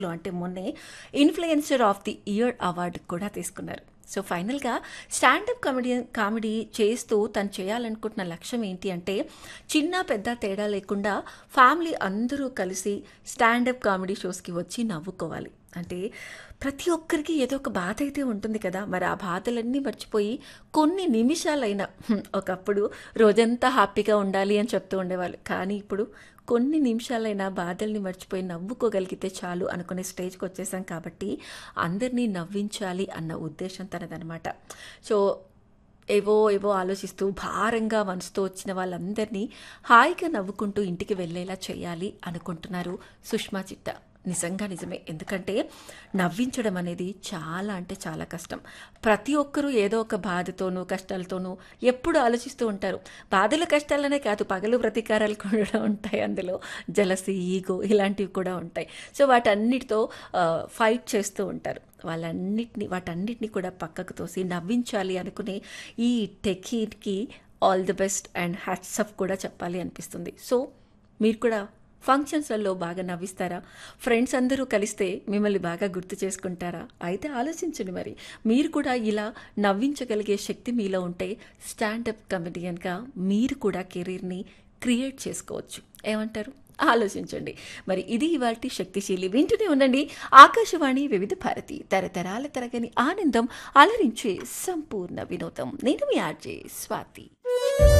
లో అంటే మొన్నే influencer of the year award కూడా తీసుకున్నారు సో ఫైనల్గా స్టాండప్ కామెడియన్ కామెడీ చేస్తూ తను చేయాలనుకుంటున్న లక్ష్యం ఏంటి అంటే చిన్న పెద్ద తేడా లేకుండా ఫ్యామిలీ అందరూ కలిసి స్టాండప్ కామెడీ షోస్కి వచ్చి నవ్వుకోవాలి అంటే ప్రతి ఒక్కరికి ఏదో ఒక బాధ అయితే ఉంటుంది కదా మరి ఆ బాధలన్నీ మర్చిపోయి కొన్ని నిమిషాలైనా హ్మ్, ఒకప్పుడు రోజంతా హ్యాపీగా ఉండాలి అని చెప్తూ ఉండేవాళ్ళు కానీ ఇప్పుడు కొన్ని నిమిషాలైనా బాధల్ని మర్చిపోయి నవ్వుకోగలిగితే చాలు అనుకునే స్టేజ్కి వచ్చేసాం కాబట్టి అందరినీ నవ్వించాలి అన్న ఉద్దేశం తనదనమాట సో ఏవో ఏవో ఆలోచిస్తూ భారంగా మనసుతో వచ్చిన వాళ్ళందరినీ హాయిగా నవ్వుకుంటూ ఇంటికి వెళ్ళేలా చేయాలి అనుకుంటున్నారు సుష్మా చిట్టా నిజంగా నిజమే ఎందుకంటే నవ్వించడం అనేది చాలా అంటే చాలా కష్టం ప్రతి ఒక్కరూ ఏదో ఒక బాధతోనూ కష్టాలతోనూ ఎప్పుడు ఆలోచిస్తూ ఉంటారు బాధలు కష్టాలనే కాదు పగలు ప్రతీకారాలు కూడా ఉంటాయి అందులో జలసి ఈగో ఇలాంటివి కూడా ఉంటాయి సో వాటన్నిటితో ఫైట్ చేస్తూ ఉంటారు వాళ్ళన్నిటిని వాటన్నిటిని కూడా పక్కకు తోసి నవ్వించాలి అనుకునే ఈ టెకీకి all the best and hats off కూడా చెప్పాలి అనిపిస్తుంది సో మీరు కూడా ఫంక్షన్స్లలో బాగా నవ్విస్తారా ఫ్రెండ్స్ అందరూ కలిస్తే మిమ్మల్ని బాగా గుర్తు చేసుకుంటారా అయితే ఆలోచించండి మరి మీరు కూడా ఇలా నవ్వించగలిగే శక్తి మీలో ఉంటే స్టాండప్ కమెడియన్గా మీరు కూడా కెరీర్ని క్రియేట్ చేసుకోవచ్చు ఏమంటారు ఆలోచించండి మరి ఇది ఇవాళ శక్తిశీలి వింటూనే ఉండండి ఆకాశవాణి వివిధ భారతి తరతరాల తరగని ఆనందం అలరించే సంపూర్ణ వినోదం నేను మీ ఆర్జే స్వాతి